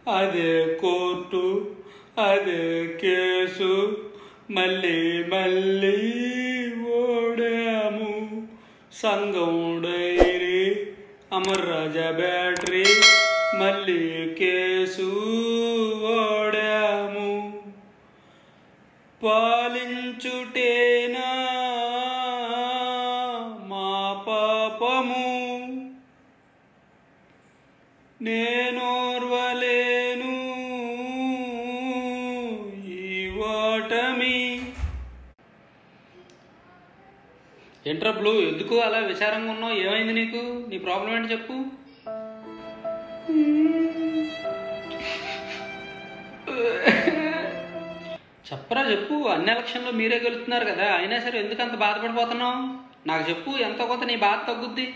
అదే కోర్టు అదే కేసు మళ్ళీ మళ్ళీ ఓడాము సంఘం డైరీ అమర్ రాజా బ్యాటరీ మళ్ళీ కేసు ఓడాము పాలించుటేనా మా పాపము నేనోర్వలేను ఈ ఓటమి ఏంట్రా బ్లూ ఎందుకు అలా విచారంగా ఉన్నావు ఏమైంది నీకు నీ ప్రాబ్లం ఏంటి చెప్పు చెప్పరా చెప్పు అన్ని ఎలక్షన్లో మీరే గెలుస్తున్నారు కదా అయినా సరే ఎందుకు అంత బాధపడిపోతున్నావు నాకు చెప్పు ఎంతో కొంత నీ బాధ తగ్గుద్ది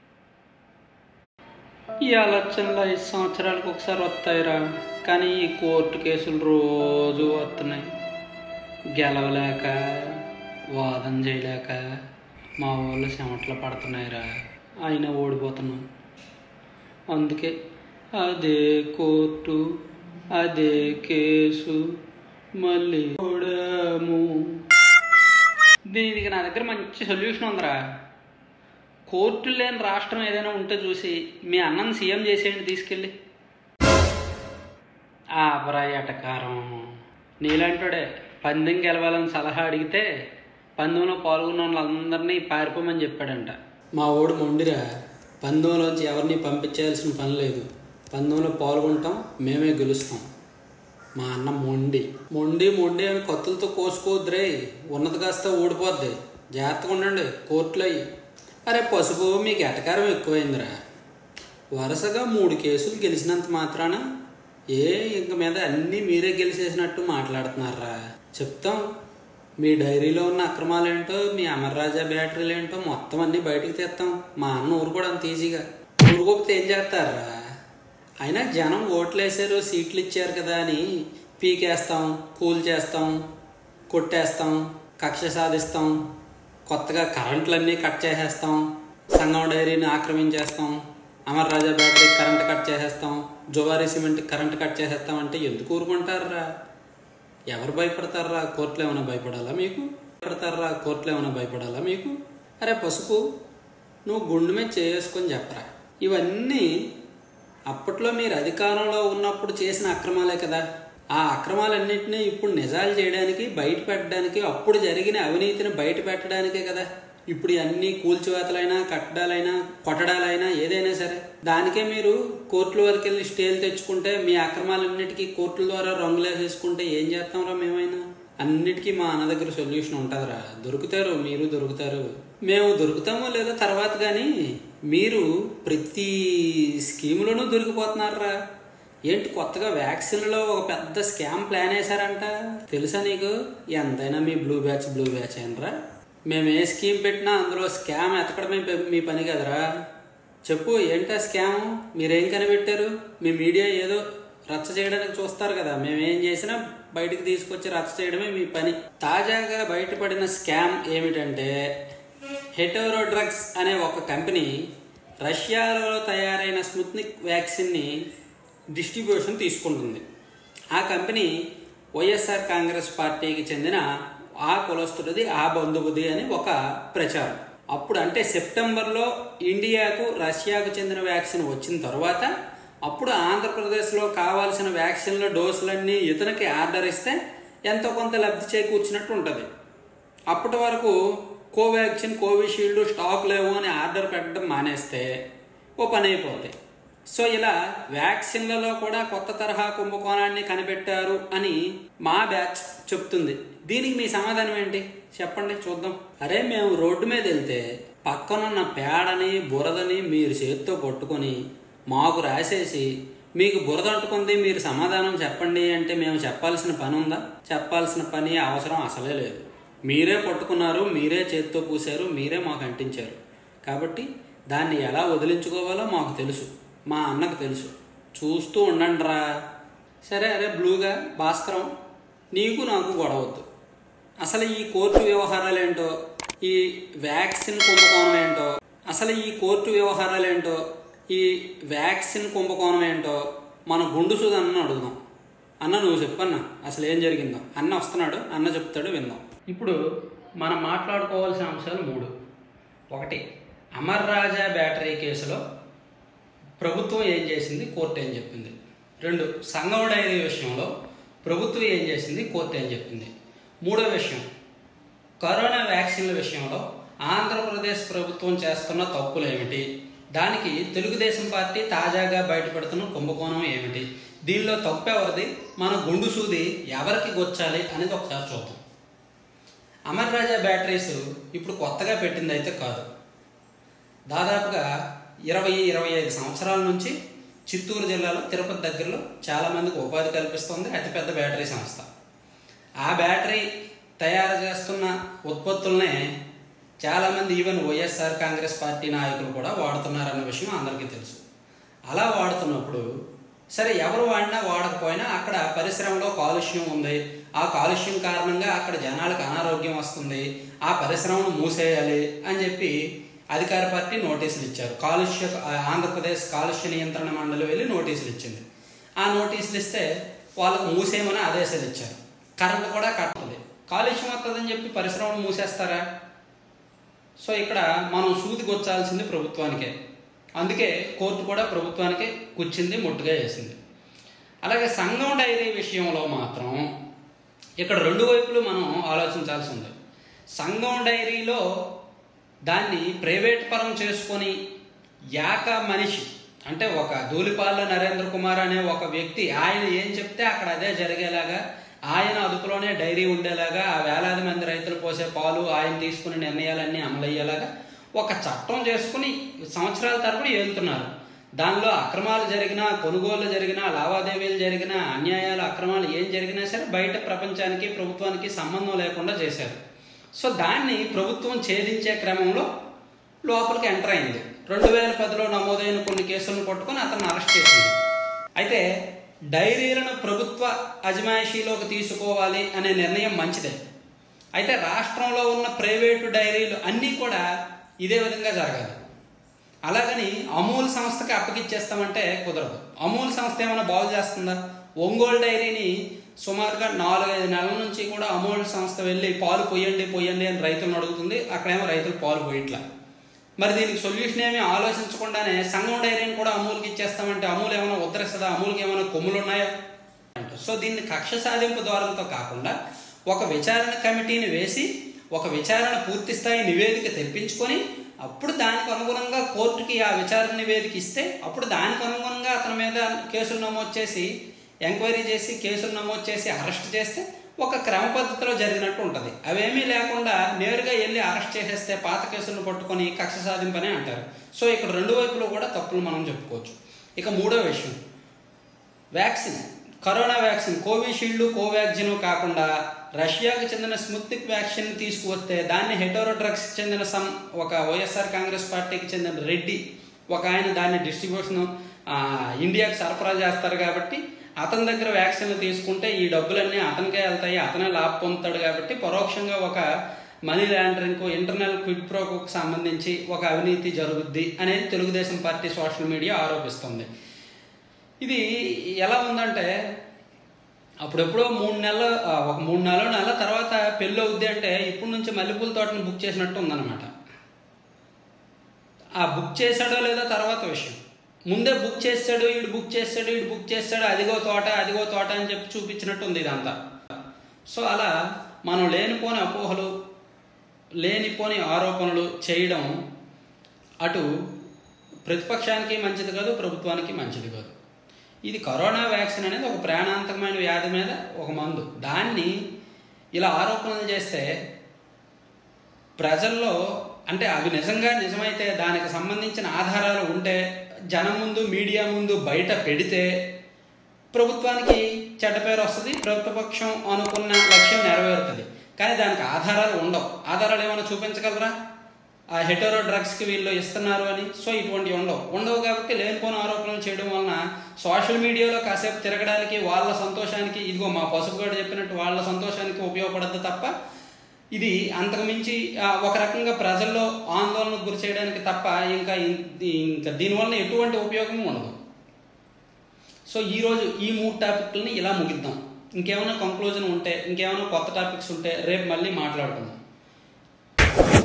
ఈ ఆలోచనలు ఐదు సంవత్సరాలకు ఒకసారి వస్తాయిరా కానీ ఈ కోర్టు కేసులు రోజు వస్తున్నాయి గెలవలేక వాదన చేయలేక మా వాళ్ళు చెమటలు పడుతున్నాయిరా అయినా ఓడిపోతున్నాం అందుకే అదే కోర్టు అదే కేసు మళ్ళీ ఓడాము దీనికి నా దగ్గర మంచి సొల్యూషన్ ఉందిరా కోర్టు లేని రాష్ట్రం ఏదైనా ఉంటే చూసి మీ అన్నను సీఎం చేసేయండి తీసుకెళ్ళి ఆ ఎటకారం నీలాంటోడే పందెం గెలవాలని సలహా అడిగితే పందెంలో పాల్గొన్న వాళ్ళందరినీ పారిపోమని చెప్పాడంట మా ఓడు మొండిరా పందెంలోంచి ఎవరిని పంపించాల్సిన పని లేదు పందెంలో పాల్గొంటాం మేమే గెలుస్తాం మా అన్న మొండి మొండి మొండి అని కత్తులతో కోసుకోవద్దురే ఉన్నది కాస్త ఊడిపోద్ది జాగ్రత్తగా ఉండండి కోర్టులో అయ్యి అరే పసుపు మీకు ఎటకారం ఎక్కువైందిరా వరుసగా మూడు కేసులు గెలిచినంత మాత్రాన ఏ ఇంక మీద అన్నీ మీరే గెలిచేసినట్టు మాట్లాడుతున్నారా చెప్తాం మీ డైరీలో ఉన్న అక్రమాలు ఏంటో మీ అమర్రాజా బ్యాటరీలు ఏంటో మొత్తం అన్నీ బయటికి తెస్తాం మా అన్న ఊరు కూడా అంత ఈజీగా ఊరుకోకపోతే ఏం చేస్తారా అయినా జనం ఓట్లు వేసారు సీట్లు ఇచ్చారు కదా అని పీకేస్తాం కూల్ చేస్తాం కొట్టేస్తాం కక్ష సాధిస్తాం కొత్తగా కరెంట్లన్నీ కట్ చేసేస్తాం సంగం డైరీని ఆక్రమించేస్తాం Amar Raja battery current cut చేసేస్తాం జువారీ సిమెంట్ కరెంట్ కట్ చేసేస్తాం అంటే ఎందుకు ఊరుకుంటారా ఎవరు భయపడతారా కోర్టులో ఏమైనా భయపడాలా మీకు భయపడతారా కోర్టులో ఏమైనా భయపడాలా మీకు అరే పసుపు నువ్వు గుండు మీద చేసుకొని చెప్పరా ఇవన్నీ అప్పట్లో మీరు అధికారంలో ఉన్నప్పుడు చేసిన అక్రమాలే కదా ఆ అక్రమాలన్నింటినీ ఇప్పుడు నిజాలు చేయడానికి బయట పెట్టడానికి అప్పుడు జరిగిన అవినీతిని బయట పెట్టడానికే కదా ఇప్పుడు అన్ని కూల్చివేతలైనా కట్టడాలైనా కొట్టడాలైనా ఏదైనా సరే దానికే మీరు కోర్టుల వరకు వెళ్ళి స్టేలు తెచ్చుకుంటే మీ అక్రమాలన్నిటికీ కోర్టుల ద్వారా రంగులేసేసుకుంటే ఏం చేస్తాంరా మేమైనా అన్నిటికీ మా అన్న దగ్గర సొల్యూషన్ ఉంటుందిరా దొరుకుతారు మీరు దొరుకుతారు మేము దొరుకుతామో లేదో తర్వాత కానీ మీరు ప్రతి స్కీములోనూ దొరికిపోతున్నారా ఏంటి కొత్తగా వ్యాక్సిన్లో ఒక పెద్ద స్కామ్ ప్లాన్ వేశారంట తెలుసా నీకు ఎంతైనా మీ బ్లూ బ్యాచ్ బ్లూ బ్యాచ్ అయినరా మేము ఏ స్కీమ్ పెట్టినా అందులో స్కామ్ ఎతకడమే పె- మీ పని కదరా చెప్పు ఏంటా స్కామ్ మీరేం కనిపెట్టారు మీ మీడియా ఏదో రచ్చ చేయడానికి చూస్తారు కదా మేము ఏం చేసినా బయటికి తీసుకొచ్చి రచ్చ చేయడమే మీ పని తాజాగా బయటపడిన స్కామ్ ఏమిటంటే హెటోరో డ్రగ్స్ అనే ఒక కంపెనీ రష్యాలో తయారైన స్ముత్నిక్ వ్యాక్సిన్ని డిస్ట్రిబ్యూషన్ తీసుకుంటుంది ఆ కంపెనీ వైఎస్ఆర్ కాంగ్రెస్ పార్టీకి చెందిన ఆ కులస్తుడిది ఆ బంధువుది అని ఒక ప్రచారం అప్పుడు అంటే సెప్టెంబర్లో ఇండియాకు రష్యాకు చెందిన వ్యాక్సిన్ వచ్చిన తర్వాత అప్పుడు ఆంధ్రప్రదేశ్లో కావాల్సిన వ్యాక్సిన్ల డోసులన్నీ ఇతనికి ఆర్డర్ ఇస్తే ఎంతో కొంత లబ్ధి చేకూర్చినట్టు ఉంటుంది అప్పటి వరకు కోవాక్సిన్ కోవిషీల్డ్ స్టాక్ లేవు అని ఆర్డర్ పెట్టడం మానేస్తే ఓ పని అయిపోతాయి సో ఇలా వ్యాక్సిన్లలో కూడా కొత్త తరహా కుంభకోణాన్ని కనిపెట్టారు అని మా బ్యాచ్ చెప్తుంది దీనికి మీ సమాధానం ఏంటి చెప్పండి చూద్దాం అరే మేము రోడ్డు మీద వెళ్తే పక్కనున్న పేడని బురదని మీరు చేతితో పట్టుకొని మాకు రాసేసి మీకు బురద అంటుకుంది మీరు సమాధానం చెప్పండి అంటే మేము చెప్పాల్సిన పని ఉందా చెప్పాల్సిన పని అవసరం అసలే లేదు మీరే పట్టుకున్నారు మీరే చేతితో పూశారు మీరే మాకు అంటించారు కాబట్టి దాన్ని ఎలా వదిలించుకోవాలో మాకు తెలుసు మా అన్నకు తెలుసు చూస్తూ ఉండండి రా సరే అరే బ్లూగా భాస్కరం నీకు నాకు గొడవద్దు అసలు ఈ కోర్టు వ్యవహారాలు ఏంటో ఈ వ్యాక్సిన్ కుంభకోణం ఏంటో అసలు ఈ కోర్టు వ్యవహారాలు ఏంటో ఈ వ్యాక్సిన్ కుంభకోణం ఏంటో మన గుండు సూది అన్న అడుగుదాం అన్న నువ్వు చెప్పన్న అసలు ఏం జరిగిందో అన్న వస్తున్నాడు అన్న చెప్తాడు విందాం ఇప్పుడు మనం మాట్లాడుకోవాల్సిన అంశాలు మూడు ఒకటి అమర్ రాజా బ్యాటరీ కేసులో ప్రభుత్వం ఏం చేసింది కోర్టు ఏం చెప్పింది రెండు సంగం డైరీ విషయంలో ప్రభుత్వం ఏం చేసింది కోర్టు ఏం చెప్పింది మూడో విషయం కరోనా వ్యాక్సిన్ల విషయంలో ఆంధ్రప్రదేశ్ ప్రభుత్వం చేస్తున్న తప్పులు ఏమిటి దానికి తెలుగుదేశం పార్టీ తాజాగా బయటపెడుతున్న కుంభకోణం ఏమిటి దీనిలో తప్పు ఎవరిది మన గుండు సూది ఎవరికి గొచ్చాలి అనేది ఒకసారి చూద్దాం అమర్ రాజా బ్యాటరీస్ ఇప్పుడు కొత్తగా పెట్టింది అయితే కాదు దాదాపుగా ఇరవై ఇరవై ఐదు సంవత్సరాల నుంచి చిత్తూరు జిల్లాలో తిరుపతి దగ్గరలో చాలామందికి ఉపాధి కల్పిస్తుంది అతిపెద్ద బ్యాటరీ సంస్థ ఆ బ్యాటరీ తయారు చేస్తున్న ఉత్పత్తులనే చాలామంది ఈవెన్ వైఎస్ఆర్ కాంగ్రెస్ పార్టీ నాయకులు కూడా వాడుతున్నారన్న విషయం అందరికీ తెలుసు అలా వాడుతున్నప్పుడు సరే ఎవరు వాడినా వాడకపోయినా అక్కడ పరిశ్రమలో కాలుష్యం ఉంది ఆ కాలుష్యం కారణంగా అక్కడ జనాలకు అనారోగ్యం వస్తుంది ఆ పరిశ్రమను మూసేయాలి అని చెప్పి అధికార పార్టీ నోటీసులు ఇచ్చారు కాలుష్య ఆంధ్రప్రదేశ్ కాలుష్య నియంత్రణ మండలి వెళ్ళి నోటీసులు ఇచ్చింది ఆ నోటీసులు ఇస్తే వాళ్ళకు మూసేయమని ఆదేశాలు ఇచ్చారు కరెంట్ కూడా కట్టదు కాలుష్యం వస్తుందని చెప్పి పరిశ్రమను మూసేస్తారా సో ఇక్కడ మనం సూది గొచ్చాల్సింది ప్రభుత్వానికే అందుకే కోర్టు కూడా ప్రభుత్వానికే కూర్చింది ముట్టుగా వేసింది అలాగే సంఘం డైరీ విషయంలో మాత్రం ఇక్కడ రెండు వైపులు మనం ఆలోచించాల్సి ఉంది సంఘం డైరీలో దాన్ని ప్రైవేట్ పరం చేసుకొని యాక మనిషి అంటే ఒక ధూళిపాల నరేంద్ర కుమార్ అనే ఒక వ్యక్తి ఆయన ఏం చెప్తే అక్కడ అదే జరిగేలాగా ఆయన అదుపులోనే డైరీ ఉండేలాగా ఆ వేలాది మంది రైతులు పోసే పాలు ఆయన తీసుకునే నిర్ణయాలన్నీ అమలయ్యేలాగా ఒక చట్టం చేసుకుని సంవత్సరాల తరబడి ఏలుతున్నారు దానిలో అక్రమాలు జరిగినా కొనుగోలు జరిగినా లావాదేవీలు జరిగినా అన్యాయాలు అక్రమాలు ఏం జరిగినా సరే బయట ప్రపంచానికి ప్రభుత్వానికి సంబంధం లేకుండా చేశారు సో దాన్ని ప్రభుత్వం ఛేదించే క్రమంలో లోపలికి ఎంటర్ అయింది రెండు వేల పదిలో నమోదైన కొన్ని కేసులను పట్టుకొని అతన్ని అరెస్ట్ చేసింది అయితే డైరీలను ప్రభుత్వ అజమాయిషీలోకి తీసుకోవాలి అనే నిర్ణయం మంచిదే అయితే రాష్ట్రంలో ఉన్న ప్రైవేటు డైరీలు అన్నీ కూడా ఇదే విధంగా జరగాలి అలాగని అమూల్ సంస్థకి అప్పగిచ్చేస్తామంటే కుదరదు అమూల్ సంస్థ ఏమైనా బాగు చేస్తుందా ఒంగోలు డైరీని సుమారుగా నాలుగైదు నెలల నుంచి కూడా అమూల్ సంస్థ వెళ్ళి పాలు పొయ్యండి పొయ్యండి అని రైతులను అడుగుతుంది అక్కడేమో రైతులు పాలు పోయట్లా మరి దీనికి సొల్యూషన్ ఏమీ ఆలోచించకుండానే సంఘం డైరీని కూడా అమూల్కి ఇచ్చేస్తామంటే అమూల్ ఏమైనా ఉద్ధరిస్తుందా అమూల్కి ఏమైనా కొమ్ములు ఉన్నాయా సో దీన్ని కక్ష సాధింపు ద్వారంతో కాకుండా ఒక విచారణ కమిటీని వేసి ఒక విచారణ పూర్తి స్థాయి నివేదిక తెప్పించుకొని అప్పుడు దానికి అనుగుణంగా కోర్టుకి ఆ విచారణ నివేదిక ఇస్తే అప్పుడు దానికి అనుగుణంగా అతని మీద కేసులు నమోదు చేసి ఎంక్వైరీ చేసి కేసులు నమోదు చేసి అరెస్ట్ చేస్తే ఒక క్రమ పద్ధతిలో జరిగినట్టు ఉంటుంది అవేమీ లేకుండా నేరుగా వెళ్ళి అరెస్ట్ చేసేస్తే పాత కేసులను పట్టుకొని కక్ష సాధింపని అంటారు సో ఇక్కడ రెండు వైపులో కూడా తప్పులు మనం చెప్పుకోవచ్చు ఇక మూడో విషయం vaccine corona vaccine Covishield Covaxin కాకుండా రష్యాకు చెందిన స్ముత్నిక్ వ్యాక్సిన్ తీసుకువస్తే దాన్ని హెటోరో డ్రగ్స్ చెందిన సమ్ ఒక వైఎస్ఆర్ కాంగ్రెస్ పార్టీకి చెందిన రెడ్డి ఒక ఆయన దాన్ని డిస్ట్రిబ్యూషన్ ఇండియాకి సరఫరా చేస్తారు కాబట్టి అతని దగ్గర వ్యాక్సిన్లు తీసుకుంటే ఈ డబ్బులన్నీ అతనికే వెళ్తాయి అతనే లాభ పొందుతాడు కాబట్టి పరోక్షంగా ఒక మనీ లాండరింగ్ ఇంటర్నల్ క్విడ్ ప్రోకు సంబంధించి ఒక అవినీతి జరుగుద్ది అనేది తెలుగుదేశం పార్టీ సోషల్ మీడియా ఆరోపిస్తుంది ఇది ఎలా ఉందంటే అప్పుడెప్పుడో మూడు నెలలు ఆ, ఒక మూడు నెలలు నెలల తర్వాత పెళ్ళి అవుద్ది అంటే ఇప్పటి నుంచి మల్లెపూల తోటను బుక్ చేసినట్టు ఉందన్నమాట ఆ బుక్ చేశాడో లేదో తర్వాత విషయం ముందే బుక్ చేస్తాడు వీడు బుక్ చేస్తాడు వీడు బుక్ చేస్తాడు అదిగో తోట అదిగో తోట అని చెప్పి చూపించినట్టు ఉంది ఇదంతా సో అలా మనం లేనిపోని అపోహలు లేనిపోని ఆరోపణలు చేయడం అటు ప్రతిపక్షానికి మంచిది కాదు ప్రభుత్వానికి మంచిది కాదు ఇది కరోనా వ్యాక్సిన్ అనేది ఒక ప్రాణాంతకమైన వ్యాధి మీద ఒక మందు దాన్ని ఇలా ఆరోపణలు చేస్తే ప్రజల్లో అంటే అవి నిజంగా నిజమైతే దానికి సంబంధించిన ఆధారాలు ఉంటే జనం ముందు మీడియా ముందు బయట పెడితే ప్రభుత్వానికి చెడ్డ పేరు వస్తుంది ప్రభుత్వపక్షం అనుకున్న లక్ష్యం నెరవేరుతుంది కానీ దానికి ఆధారాలు ఉండవు ఆధారాలు ఏమైనా చూపించగలరా ఆ హెటోరో డ్రగ్స్కి వీళ్ళు ఇస్తున్నారు అని సో ఇటువంటివి ఉండవు ఉండవు కాబట్టి లేనిపోని ఆరోపణలు చేయడం వలన సోషల్ మీడియాలో కాసేపు తిరగడానికి వాళ్ళ సంతోషానికి ఇదిగో మా పసుపుగాడు చెప్పినట్టు వాళ్ళ సంతోషానికి ఉపయోగపడద్దు తప్ప ఇది అంతకుమించి ఆ, ఒక రకంగా ప్రజల్లో ఆందోళనకు గురి చేయడానికి తప్ప ఇంకా ఇన్- ఇంకా దీనివల్ల ఎటువంటి ఉపయోగం ఉండదు సో ఈ రోజు ఈ మూడు టాపిక్లని ఇలా ముగిద్దాం ఇంకేమైనా కంక్లూజన్ ఉంటే ఇంకేమైనా కొత్త టాపిక్స్ ఉంటే రేపు మళ్ళీ మాట్లాడుకుందాం